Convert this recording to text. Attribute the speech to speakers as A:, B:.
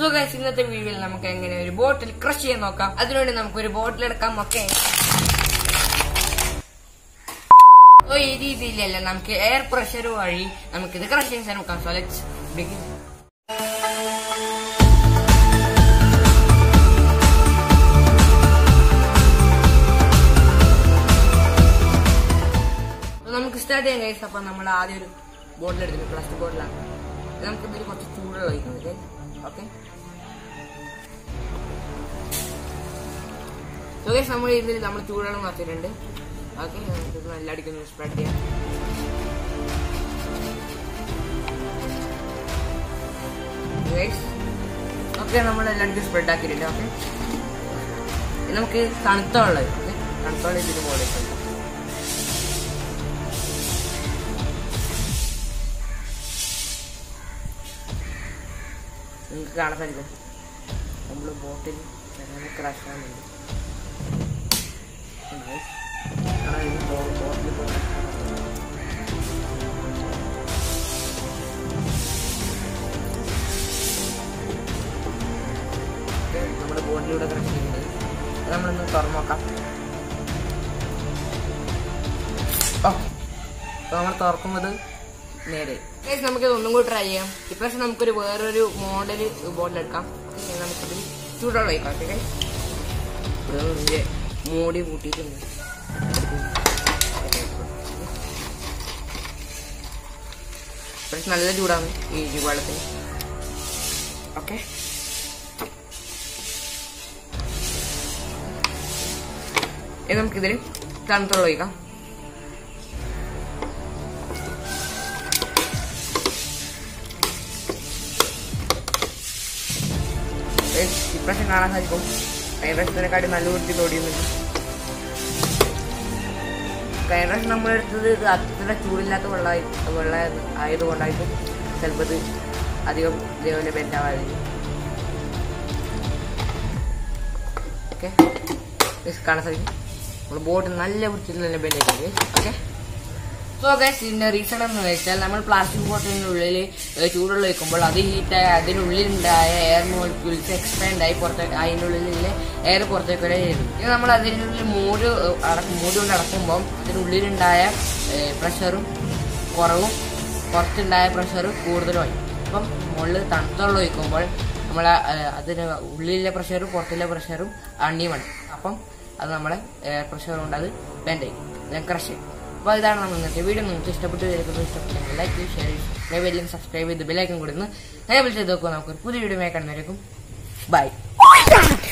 A: so guys ഇന്നത്തെ വീഡിയോയിൽ നമുക്ക് എങ്ങനെ ഒരു ബോട്ടിൽ ക്രഷ് ചെയ്യാൻ നോക്കാം അതിനുവേണ്ടി നമുക്ക് ഒരു ബോട്ടിൽ എടുക്കാം ഓക്കെ സോ ഈ രീതിയിലല്ല നമുക്ക് എയർ പ്രഷർ വഴി നമുക്ക് ഇത് ക്രഷ് ചെയ്യാൻ നോക്കാം സോ ലെറ്റ്സ് ബിഗിൻ നമുക്ക് സ്റ്റാർട്ട് ചെയ്യാൻ കഴിയും അപ്പൊ നമ്മൾ ആദ്യം ഒരു ബോട്ടിൽ എടുത്തിട്ട് പ്ലാസ്റ്റിക് ബോട്ടിലാണ് നമുക്ക് ഇതിൽ കുറച്ച് ചൂടുള്ള ഒഴിക്കുന്നത് ഓക്കെ സുഖേഷ് നമ്മൾ ഇതിൽ നമ്മൾ ചൂടുവെള്ളം മാറ്റിയിട്ടുണ്ട് ഓക്കെ നമുക്ക് നല്ല അടിക്കുന്നു സ്പ്രെഡ് ചെയ്യാം ഓക്കെ നമ്മൾ എല്ലാവർക്കും സ്പ്രെഡ് ആക്കിയിട്ടുണ്ട് ഓക്കെ നമുക്ക് തണുത്ത വെള്ളം ഓക്കെ തണുത്ത വെള്ളം ഇതിന് പോലെ നിങ്ങൾക്ക് കാണാൻ സാധിക്കും നമ്മൾ ബോട്ടിൽ എങ്ങനെ ക്രാഷ് ആവുന്നുണ്ട് ബോട്ടിൽ പോകാൻ നമ്മുടെ ബോട്ടിലൂടെ ക്രഷ് ചെയ്യുന്നത് അത് നമ്മളൊന്ന് തുറന്നു നോക്കാം ഓ അപ്പോൾ നമ്മൾ തുറക്കുമ്പോൾ നേരെ Guys, നമുക്കിത് ഒന്നും കൂടി ട്രൈ ചെയ്യാം ഇപ്രാവശ്യം നമുക്കൊരു വേറൊരു മോഡൽ ബോട്ടിൽ എടുക്കാം Okay, നമുക്കിത് ചൂടുള്ള വയ്ക്കാം ഓക്കെ ഇതിന്റെ മൂടി കൂട്ടിയിട്ടുണ്ട് ഇപ്രാവശ്യം നല്ല ചൂടാണ് ഈ വെള്ളത്തിന് ഓക്കെ ഇനി നമുക്കിതിൽ തണുത്തുള്ള ഒഴിക്കാം ഇപ്രാവശ്യം കാണാൻ സാധിക്കും കഴിഞ്ഞ പ്രാവശ്യത്തിനെക്കാട്ടി നല്ല വൃത്തി തോടിയുന്നുണ്ട് കഴിഞ്ഞ പ്രാവശ്യം നമ്മൾ എടുത്തത് ഇത് അത്ര ചൂടില്ലാത്ത വെള്ളമായി വെള്ളം ആയതുകൊണ്ടായിട്ടും ചിലപ്പോൾ ഇത് അധികം ഇതേപോലെ ബെൻഡാവാതെ ഓക്കെ കാണാൻ സാധിക്കും നമ്മൾ ബോട്ട് നല്ല വൃത്തിയിൽ നല്ല ബെൻഡായിട്ടുണ്ട് ഓക്കെ സോ ഗൈസ് ഇതിന്റെ റീസൺ എന്ന് വെച്ചാൽ നമ്മൾ പ്ലാസ്റ്റിക് ബോട്ടിലിനുള്ളിൽ ചൂടുള്ള വെക്കുമ്പോൾ അത് ഹീറ്റായി അതിനുള്ളിലുണ്ടായ എയർ മോളിക്യൂൾസ് എക്സ്പാൻഡ് ആയി പുറത്തേക്ക് അതിനുള്ളിലെ എയർ പുറത്തേക്ക് വരെ ചെയ്തു ഇത് നമ്മൾ അതിനുള്ളിൽ മൂട് അടക്കും മൂട് കൊണ്ട് അടക്കുമ്പോൾ അതിനുള്ളിലുണ്ടായ പ്രഷറും കുറവും പുറത്തുണ്ടായ പ്രഷർ കൂടുതലുമായി അപ്പം മുകളിൽ തണുത്തുള്ള ഒഴിക്കുമ്പോൾ നമ്മൾ അതിന് ഉള്ളിലെ പ്രഷറും പുറത്തിലെ പ്രഷറും അണ്ണിയുമാണ് അപ്പം അത് നമ്മളെ എയർ പ്രഷർ കൊണ്ട് അത് ബെൻഡായി ഞാൻ ക്രഷ് ചെയ്യും അപ്പോൾ ഇതാണ് നമ്മൾ ഇന്നത്തെ വീഡിയോ നിങ്ങൾക്ക് ഇഷ്ടപ്പെട്ടു വിചാരിക്കുന്നു ഇഷ്ടപ്പെട്ടെങ്കിൽ ലൈക്ക് ചെയ്ത് ഷെയർ ചെയ്ത് സബ്സ്ക്രൈബ് അല്ലെങ്കിൽ സബ്സ്ക്രൈബ് ചെയ്ത് ബെല്ലൈക്കൻ കൊടുന്ന് എനേബിൾ ചെയ്ത് നോക്കുക നമുക്ക് പുതിയ വീഡിയോ കാണുന്നവരേക്കും ബൈ